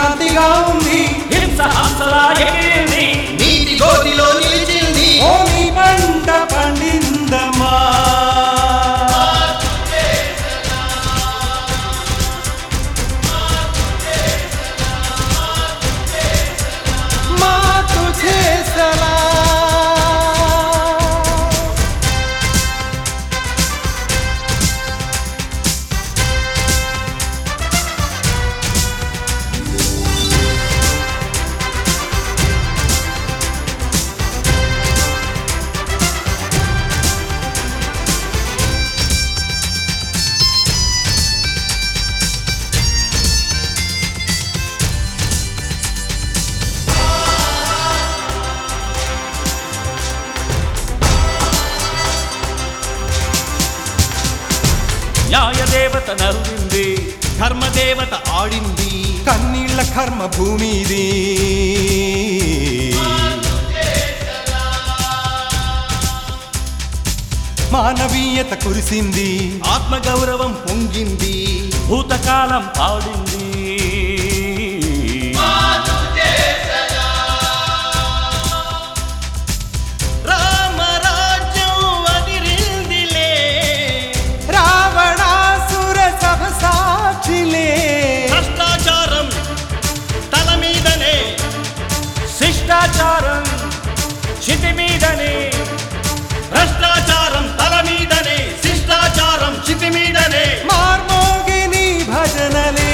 క్రాంతిగా ఉంది హింస హంసలా ఎగిరింది నీటి గోతిలో నిలిచింది ఓ నీ పంట పండిందమ్మా మాకు చేసలా న్యాయదేవత నరువింది ధర్మదేవత ఆడింది కన్నీళ్ళ కర్మ భూమిది మానవీయత కురిసింది ఆత్మగౌరవం పొంగింది భూతకాలం పాడింది రామరాజ్యం అదిరిందిలే రావణాసుర సభ సాక్షిలే భ్రష్టాచారం తల మీదనే శిష్టాచారం చితి మీదనే భ్రష్టాచారం తల మీదనే శిష్టాచారం చితి మీదనే మార్మోగిని భజనలే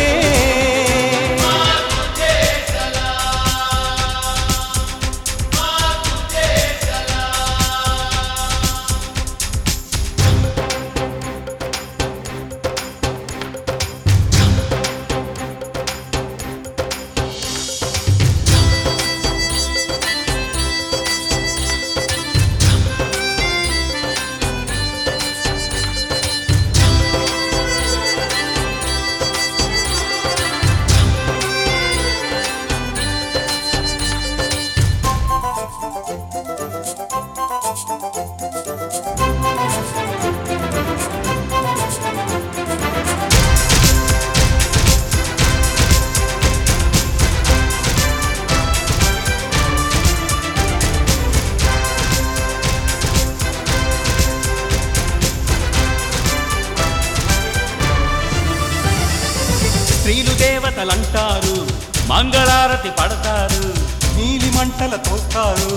స్త్రీలు దేవతలంటారు మంగళారతి పడతారు నీలి మంటల తోస్తారు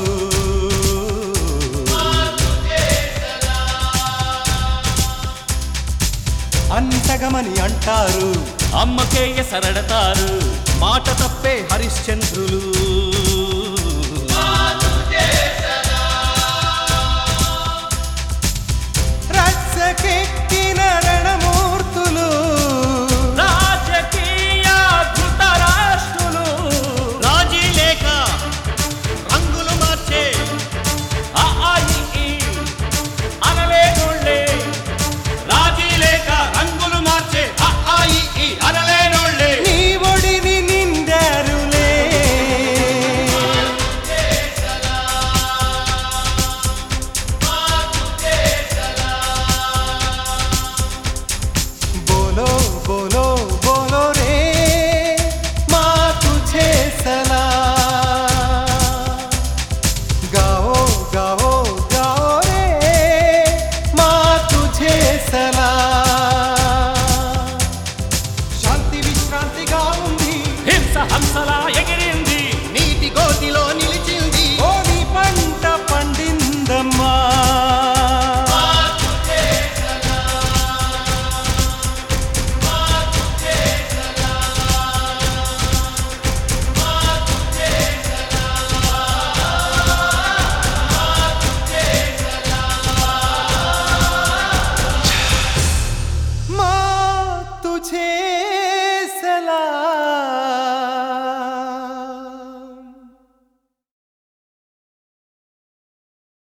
అన్ని సగమని అంటారు అమ్మకేయ సరడతారు మాట తప్పే హరిశ్చంద్రులు